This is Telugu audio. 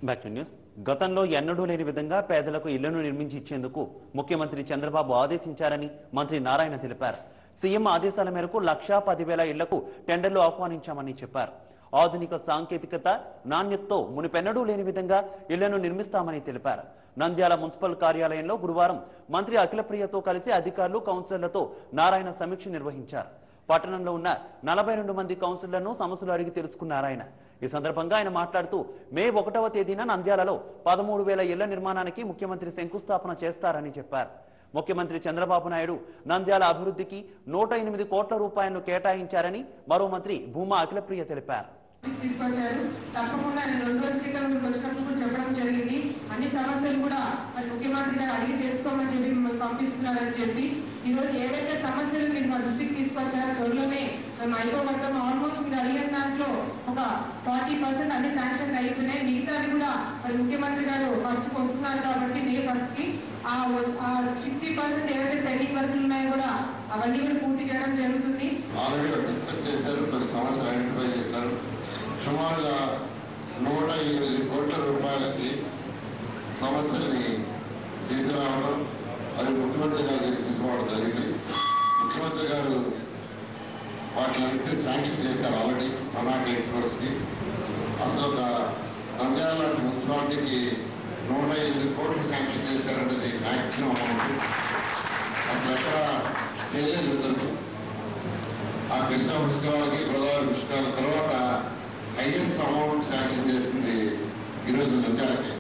బ్యాక్ టు న్యూస్ గతంలో ఎన్నడూ లేని విధంగా పేదలకు ఇళ్లను నిర్మించి ఇచ్చేందుకు ముఖ్యమంత్రి చంద్రబాబు ఆదేశించారని మంత్రి నారాయణ తెలిపారు సీఎం ఆదేశాల మేరకు లక్షా పదివేల ఇళ్లకు టెండర్లు ఆహ్వానించామని చెప్పారు ఆధునిక సాంకేతికత నాణ్యతతో మునిపెన్నడూ లేని విధంగా ఇళ్లను నిర్మిస్తామని తెలిపారు నంద్యాల మున్సిపల్ కార్యాలయంలో గురువారం మంత్రి అఖిలప్రియతో కలిసి అధికారులు కౌన్సిలర్లతో నారాయణ సమీక్ష నిర్వహించారు పట్టణంలో ఉన్న నలభై రెండు మంది కౌన్సిలర్లను సమస్యలు అడిగి తెలుసుకున్నారు ఆయన ఈ సందర్భంగా ఆయన మాట్లాడుతూ మే ఒకటవ తేదీన నంద్యాలలో పదమూడు వేల ఇళ్ల నిర్మాణానికి ముఖ్యమంత్రి శంకుస్థాపన చేస్తారని చెప్పారు ముఖ్యమంత్రి చంద్రబాబు నాయుడు నంద్యాల అభివృద్ధికి నూట ఎనిమిది కోట్ల రూపాయలను కేటాయించారని మరో మంత్రి భూమా అఖిలప్రియ తెలిపారు తీసుకొచ్చారు తప్పకుండా నేను రెండు రోజుల క్రితం మీకు వచ్చినప్పుడు కూడా చెప్పడం జరిగింది అన్ని సమస్యలు కూడా మరి ముఖ్యమంత్రి గారు అడిగి తెలుసుకోమని చెప్పి మిమ్మల్ని పంపిస్తున్నారని చెప్పి ఈ రోజు ఏవైతే సమస్యలు మీరు మా దృష్టికి తీసుకొచ్చారో త్వరలోనే మేము అయిపోగలుగుతాం ఆల్మోస్ట్ మీరు అడిగిన దాంట్లో ఒక ఫార్టీ పర్సెంట్ అన్ని శాంక్షన్ అయిపోయినాయి మిగతావి కూడా మరి ముఖ్యమంత్రి గారు ఫస్ట్ వస్తున్నారు కాబట్టి మే ఫస్ట్ కి ఆ సిక్స్టీ పర్సెంట్ ఏవైతే పెండింగ్ వర్కులు ఉన్నాయో కూడా అవన్నీ కూడా పూర్తి చేయడం జరుగుతుంది ఆల్రెడీ డిస్కస్ చేశారు కొన్ని సమస్యలు ఐడెంటిఫై చేశారు సుమారుగా నూట ఎనిమిది కోట్ల రూపాయలకి సమస్యల్ని తీసుకురావడం అది ముఖ్యమంత్రి గారి దగ్గరికి తీసుకోవడం జరిగింది ముఖ్యమంత్రి గారు వాటిని శాంక్షన్ చేశారు ఆల్రెడీ వన్ నాట్ ఎయిట్ క్రోర్స్కి అసలు ఒక నంద్యాల లాంటి మున్సిపాలిటీకి నూట ఎనిమిది కోట్లు శాంక్షన్ చేశారంటే మ్యాక్సిమం అమౌంట్ అసలు ఎక్కడ చేయలేదు ఇద్దరు ఆ కృష్ణా పుష్కరాలకి గోదావరి పుష్కరాల తర్వాత హైయెస్ట్ అమౌంట్ శాంక్షన్ చేసింది ఈరోజు నంద్యాలకి